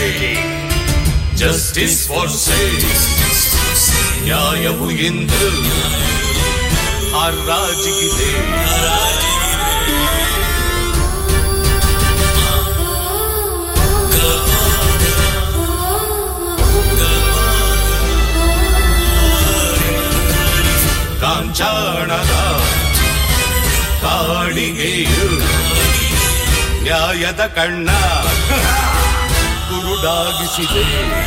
justice for sale ನ್ಯಾಯವು ಎಂದು ಹರಾಜಿಗಿದೆ ಕಾಂಚಾಣದ ಕಾಡಿಗೆಯು ನ್ಯಾಯದ ಕಣ್ಣ ಕುರುಡಾಗಿಸಿದೆ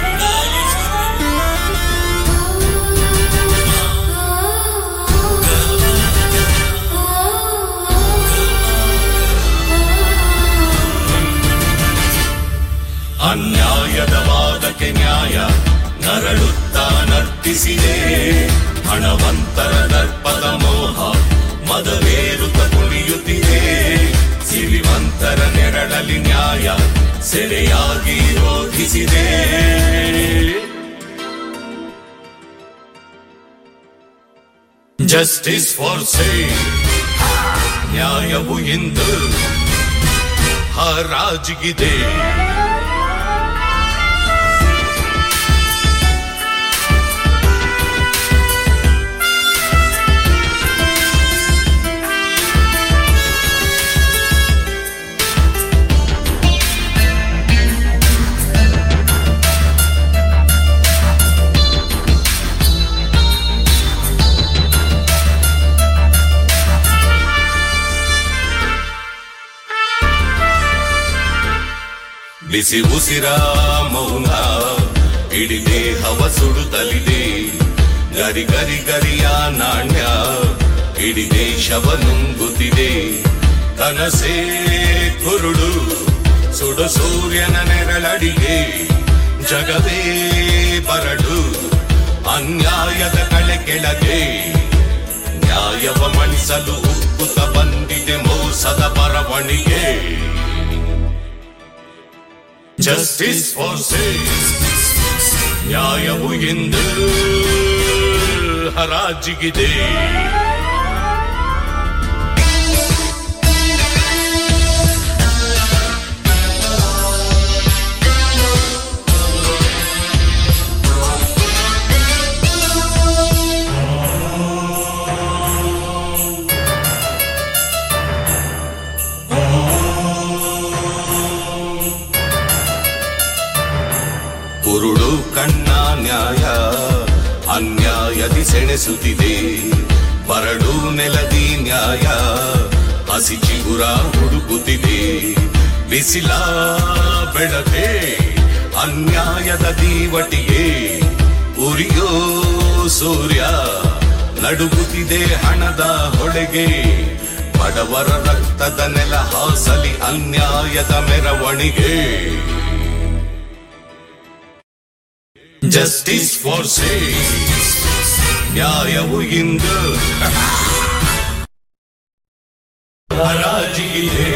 ಅನ್ಯಾಯದ ವಾದಕ್ಕೆ ನ್ಯಾಯ ನರಳುತ್ತಾ ನರ್ತಿಸಿದೆ ಹಣವಂತರ ದರ್ಪದ ಮೋಹ ಮದವೇರುತ್ತ ಕುಣಿಯುತ್ತಿದೆ ಸಿರಿವಂತರ ನೆರಳಲಿ ನ್ಯಾಯ ಸೆರೆಯಾಗಿ ರೋಧಿಸಿದೆ ಜಸ್ಟಿಸ್ ಫಾರ್ ಸೇಲ್ ನ್ಯಾಯವು ಎಂದು ಹರಾಜಿಗಿದೆ ಬಿಸಿ ಉಸಿರ ಮೌನ ಇಡೀ ದೇಹವ ಸುಡುತ್ತಲಿದೆ ಗರಿ ಗರಿ ಗರಿಯ ನಾಣ್ಯ ಇಡೀ ದೇಶವ ನುಂಗುತ್ತಿದೆ ಕನಸೇ ಕುರುಡು ಸುಡ ಸೂರ್ಯನ ನೆರಳಡಿಗೆ ಜಗವೇ ಬರಡು ಅನ್ಯಾಯದ ಕಳೆ ಕೆಳಗೆ ನ್ಯಾಯವ ಮಣಿಸಲು ಉಕ್ಕುತ ಬಂದಿದೆ ಮೋಸದ ಬರವಣಿಗೆ ಜಸ್ಟಿಸ್ ಫಾರ್ ಸೇಲ್ ನ್ಯಾಯವು ಎಂದು ಹರಾಜಿಗಿದೆ ಕುರುಡು ಕಣ್ಣ ನ್ಯಾಯ ಅನ್ಯಾಯದಿ ಸೆಣೆಸುತ್ತಿದೆ ಬರಡು ನೆಲದಿ ನ್ಯಾಯ ಹಸಿ ಚಿಗುರ ಹುಡುಕುತ್ತಿದೆ ಬಿಸಿಲ ಬೆಳಕೆ ಅನ್ಯಾಯದ ದೀವಟಿಗೆ ಉರಿಯೋ ಸೂರ್ಯ ನಡುಗುತ್ತಿದೆ ಹಣದ ಹೊಳೆಗೆ ಬಡವರ ರಕ್ತದ ನೆಲ ಹಾಸಲಿ ಅನ್ಯಾಯದ ಮೆರವಣಿಗೆ ಜಸ್ಟಿಸ್ ಫಾರ್ ಸೇಲ್ ನ್ಯಾಯವು ಇಂದು ಹರಾಜಿಗಿದೆ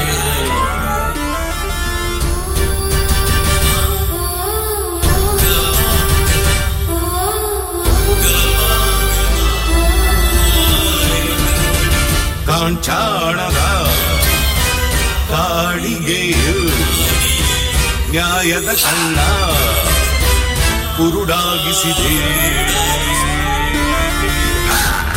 ಕಾಂಚಾಣದ ಕಾಡಿಗೆಯು ನ್ಯಾಯದ ಕಣ್ಣ ಕುರುಡಾಗಿಸಿದೆ